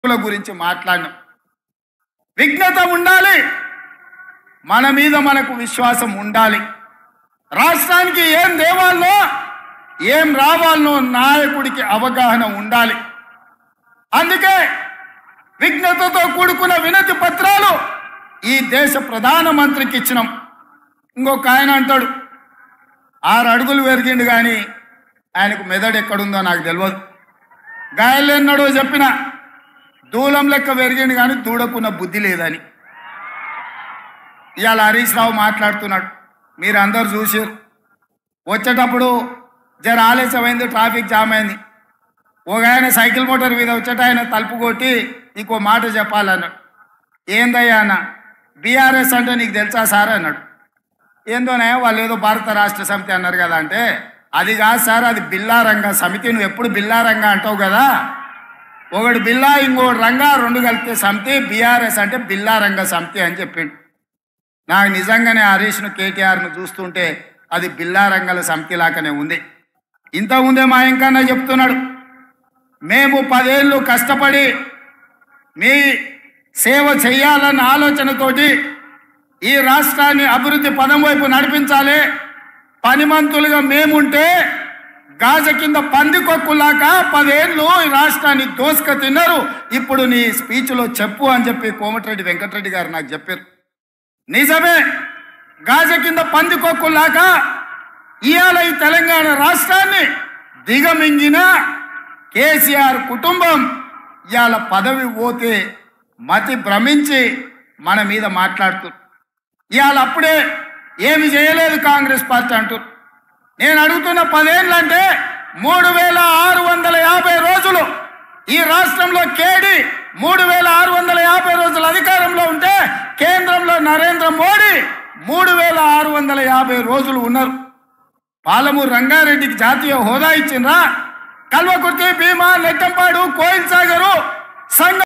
హక్కుల గురించి మాట్లాడినాం విఘ్నత ఉండాలి మన మీద మనకు విశ్వాసం ఉండాలి రాష్ట్రానికి ఏం దేవాలనో ఏం రావాలనో నాయకుడికి అవగాహన ఉండాలి అందుకే విఘ్నతతో కూడుకున్న వినతి పత్రాలు ఈ దేశ ప్రధానమంత్రికి ఇచ్చినాం ఇంకొక ఆయన అంటాడు ఆరు అడుగులు పెరిగిండు కానీ ఆయనకు మెదడు ఎక్కడుందో నాకు తెలియదు గాయలేన్నాడో చెప్పిన దూలం లెక్క పెరిగిండు కానీ దూడకున్న బుద్ధి లేదని ఇవాళ హరీష్ రావు మాట్లాడుతున్నాడు మీరు అందరు చూసారు వచ్చేటప్పుడు జర ఆలస్యమైంది ట్రాఫిక్ జామ్ అయింది ఒక ఆయన సైకిల్ మోటార్ మీద వచ్చేట ఆయన తలుపు కొట్టి నీకో మాట చెప్పాలన్నాడు ఏందయ్యా అన్న బీఆర్ఎస్ అంటే నీకు తెలుసా సార్ అన్నాడు ఏందోనే వాళ్ళు ఏదో భారత రాష్ట్ర సమితి అన్నారు కదా అంటే అది కాదు సార్ అది బిల్లారంగ సమితి నువ్వు ఎప్పుడు బిల్లారంగ అంటావు కదా ఒకటి బిల్లా ఇంకోటి రంగా రెండు కలిపితే సమితి బీఆర్ఎస్ అంటే బిల్లారంగ సమితి అని చెప్పిండు నాకు నిజంగానే హరీష్ను కేటీఆర్ను చూస్తుంటే అది బిల్లారంగల సమితి లాగానే ఉంది ఇంతకుముందే మా ఇంకన్నా చెప్తున్నాడు మేము పదేళ్ళు కష్టపడి మీ సేవ చేయాలన్న ఆలోచనతోటి ఈ రాష్ట్రాన్ని అభివృద్ధి పదం వైపు నడిపించాలి పనిమంతులుగా మేముంటే గాజ కింద పందికొక్కులాగా పదేళ్ళు ఈ రాష్ట్రాన్ని దోసుక తిన్నారు ఇప్పుడు నీ స్పీచ్లో చెప్పు అని చెప్పి కోమటిరెడ్డి వెంకటరెడ్డి గారు నాకు చెప్పారు నిజమే గాజ కింద పందికొక్కులాగా ఇవాళ ఈ తెలంగాణ రాష్ట్రాన్ని దిగమింగిన కేసీఆర్ కుటుంబం ఇవాళ పదవి పోతే మతి భ్రమించి మన మీద మాట్లాడుతున్నారు ఇవాళ అప్పుడే ఏమి చేయలేదు కాంగ్రెస్ పార్టీ అంటారు నేను అడుగుతున్న పదేళ్ళంటే మూడు వేల ఆరు వందల యాభై రోజులు ఈ రాష్ట్రంలో కేడి మూడు వేల ఆరు వందల యాభై రోజులు అధికారంలో ఉంటే కేంద్రంలో నరేంద్ర మోడీ మూడు వేల ఆరు వందల యాభై రోజులు ఉన్నారు పాలమూరు రంగారెడ్డికి జాతీయ హోదా ఇచ్చిండ్రా కల్వకుర్తి భీమా నెట్టంపాడు కోయిల్ సాగరు సంగ